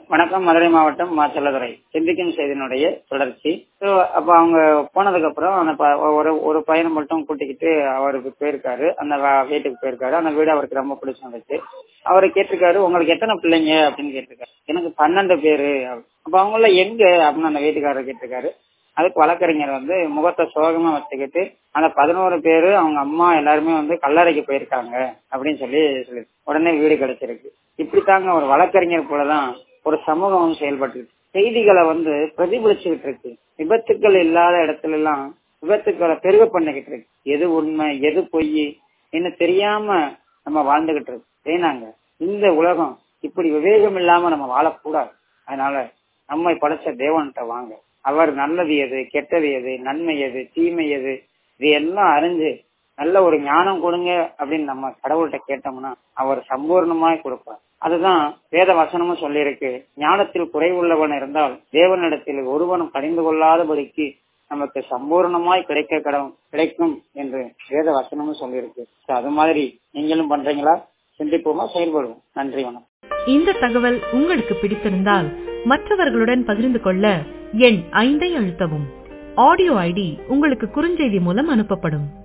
வணக்கம் மதுரை மாவட்டம் மாச்சல்லதுறை சிந்திக்கும் செய்தியினுடைய தொடர்ச்சி ஸோ அப்போ அவங்க போனதுக்கு அப்புறம் அந்த ப- ஒரு ஒரு பையனை மட்டும் கூட்டிக்கிட்டு அவருக்கு போயிருக்காரு அந்த வ- வீட்டுக்கு போயிருக்காரு அந்த வீடு அவருக்கு ரொம்ப பிடிச்சிருந்துச்சு அவரை கேட்டிருக்காரு உங்களுக்கு எத்தனை பிள்ளைங்க அப்படின்னு கேட்டிருக்காரு எனக்கு பன்னெண்டு பேரு அப்ப அவங்கள எங்க அப்படின்னு அந்த வீட்டுக்காரர் கேட்டிருக்காரு அதுக்கு வழக்கறிஞர் வந்து முகத்தை சோகமா வச்சுக்கிட்டு அந்த பதினோரு பேரு அவங்க அம்மா எல்லாருமே வந்து கல்லறைக்கு போயிருக்காங்க அப்படின்னு சொல்லி சொல்லி உடனே வீடு கிடைச்சிருக்கு இப்படித்தாங்க ஒரு வழக்கறிஞர் போலதான் ஒரு சமூகம் வந்து செயல்பட்டு செய்திகளை வந்து பிரதிபலிச்சுக்கிட்டு இருக்கு விபத்துக்கள் இல்லாத இடத்துல எல்லாம் விபத்துக்களை பெருக பண்ணிக்கிட்டு இருக்கு எது உண்மை எது பொய் என்ன தெரியாம நம்ம வாழ்ந்துகிட்டு இருக்கு ஏனாங்க இந்த உலகம் இப்படி விவேகம் இல்லாம நம்ம வாழக்கூடாது அதனால நம்மை படைச்ச தேவன்கிட்ட வாங்க அவர் நல்லது எது கெட்டது எது நன்மை எது தீமை எது இது எல்லாம் அறிஞ்சு நல்ல ஒரு ஞானம் கொடுங்க அப்படின்னு நம்ம கடவுள்கிட்ட கேட்டோம்னா அவர் சம்பூர்ணமாய் கொடுப்பார் அதுதான் வேத வசனமும் சொல்லியிருக்கு ஞானத்தில் குறைவுள்ளவன் இருந்தால் தேவனிடத்தில் ஒருவனும் கடிந்து கொள்ளாதபடிக்கு நமக்கு சம்பூர்ணமாய் கிடைக்க கடம் கிடைக்கும் என்று வேத வசனமும் சொல்லியிருக்கு So, அது மாதிரி நீங்களும் பண்றீங்களா சிந்திப்போமா செயல்படுவோம் நன்றி வணக்கம் இந்த தகவல் உங்களுக்கு பிடித்திருந்தால் மற்றவர்களுடன் பகிர்ந்து கொள்ள எண் ஐந்தை அழுத்தவும் ஆடியோ ஐடி உங்களுக்கு குறுஞ்செய்தி மூலம் அனுப்பப்படும்